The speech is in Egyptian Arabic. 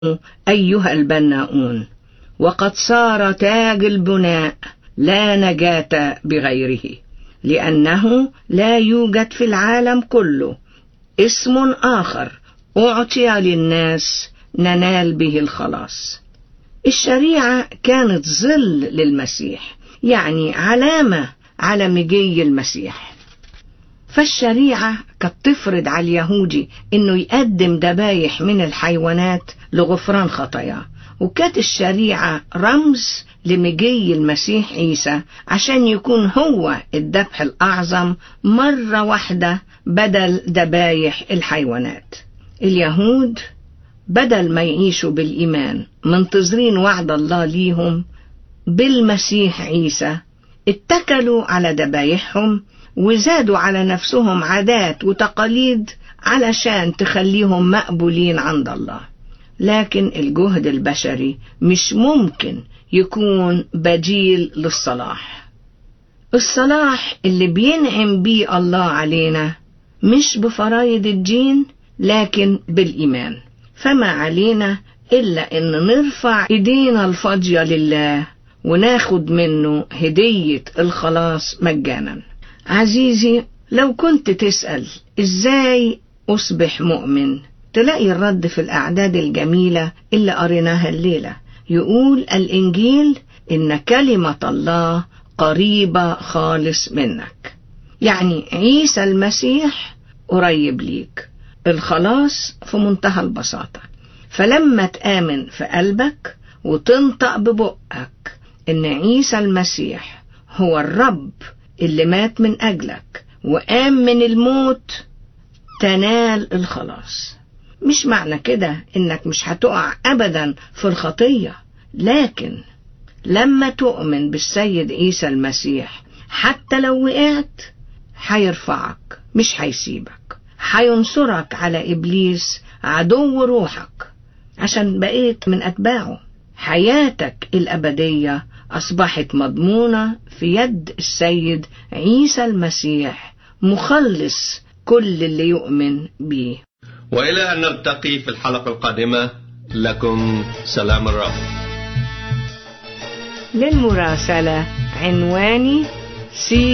أيها البناؤون وقد صار تاج البناء لا نجاة بغيره لأنه لا يوجد في العالم كله اسم آخر أعطي للناس ننال به الخلاص الشريعة كانت ظل للمسيح يعني علامة على مجي المسيح فالشريعة كانت تفرض على اليهودي انه يقدم ذبايح من الحيوانات لغفران خطاياه وكانت الشريعة رمز لمجي المسيح عيسى عشان يكون هو الذبح الأعظم مرة واحدة بدل ذبايح الحيوانات اليهود بدل ما يعيشوا بالإيمان منتظرين وعد الله ليهم بالمسيح عيسى اتكلوا على ذبايحهم وزادوا على نفسهم عادات وتقاليد علشان تخليهم مقبولين عند الله لكن الجهد البشري مش ممكن يكون بديل للصلاح الصلاح اللي بينعم بيه الله علينا مش بفرايد الدين لكن بالإيمان فما علينا إلا إن نرفع إيدينا الفاضية لله وناخد منه هدية الخلاص مجانا عزيزي لو كنت تسأل إزاي أصبح مؤمن تلاقي الرد في الأعداد الجميلة اللي قريناها الليلة يقول الإنجيل إن كلمة الله قريبة خالص منك يعني عيسى المسيح قريب ليك الخلاص في منتهى البساطة فلما تآمن في قلبك وتنطق ببقك إن عيسى المسيح هو الرب اللي مات من أجلك وقام من الموت تنال الخلاص مش معنى كده إنك مش هتقع أبدا في الخطية لكن لما تؤمن بالسيد عيسى المسيح حتى لو وقعت هيرفعك مش هيسيبك هينصرك على إبليس عدو روحك عشان بقيت من أتباعه حياتك الأبدية أصبحت مضمونة في يد السيد عيسى المسيح مخلص كل اللي يؤمن به وإلى أن نلتقي في الحلقة القادمة لكم سلام الرب للمراسلة عنواني سي